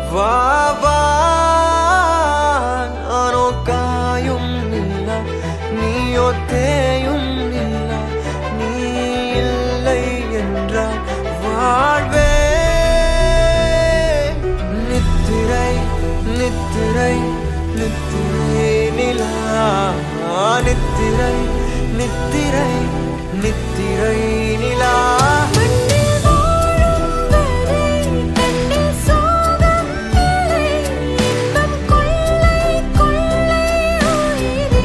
வா வா நானோ காயும் இல்ல நீயோ தேயும் இல்ல நீ இல்லை என்றால் வாழ்வே நித்திரை நித்திரை நித்திரை நிலா நித்திரை நித்திரை நித்திரை நிலா மண்ணில் வாழும் வரை கண்ணில் சோகம் இல்லை இன்பம் கொள்ளை கொள்ளை உயிரே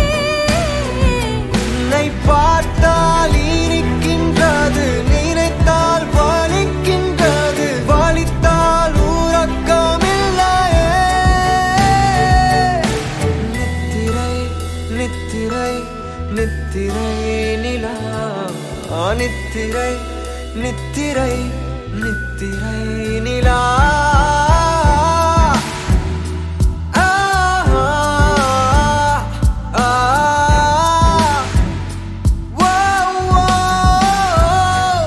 உன்னை பார்த்தால் இனிக்கின்றது நினைத்தால் வலிக்கின்றது வலித்தால் ஊரக்கமில்லையே நித்திரை நித்திரை நித்திரை நிலா நித்திரை நித்திரை நித்திரை நிலா ஆ ஆ ஆ Whoa, whoa.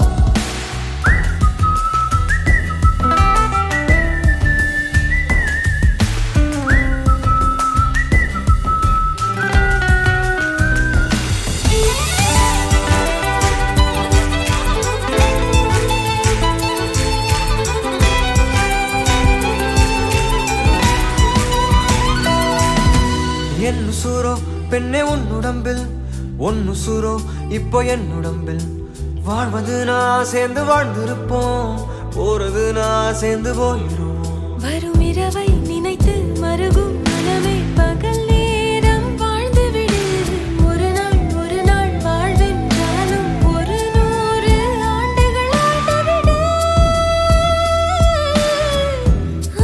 என் உசுரோ பெண்ணே உன் உடம்பில் உன் உசுரோ இப்போ என் உடம்பில் வாழ்வது நான் சேர்ந்து வாழ்ந்திருப்போம் போறது நான் சேர்ந்து போயிடுவோம் வரும் இரவை நினைத்து மருகும் மனமே பகல் நேரம் வாழ்ந்து விடு ஒரு நாள் ஒரு நாள் வாழ்வென்றாலும் ஒரு நூறு ஆண்டுகள் ஆண்டு விடு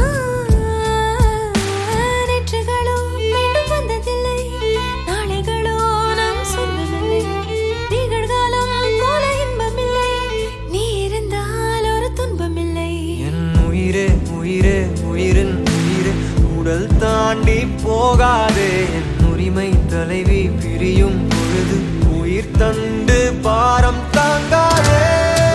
நேற்றுகளோ மீண்டும் வந்ததில்லை நாளைகளோ நம் சொந்தமில்லை நிகழ்காலம் போல இன்பமில்லை நீ இருந்தால் ஒரு துன்பமில்லை என் உயிரே உயிரே உயிரின் உயிரே உடல் தாண்டி போகாதே என் உரிமை தலைவி பிரியும் பொழுது உயிர் தண்டு பாரம் தாங்காதே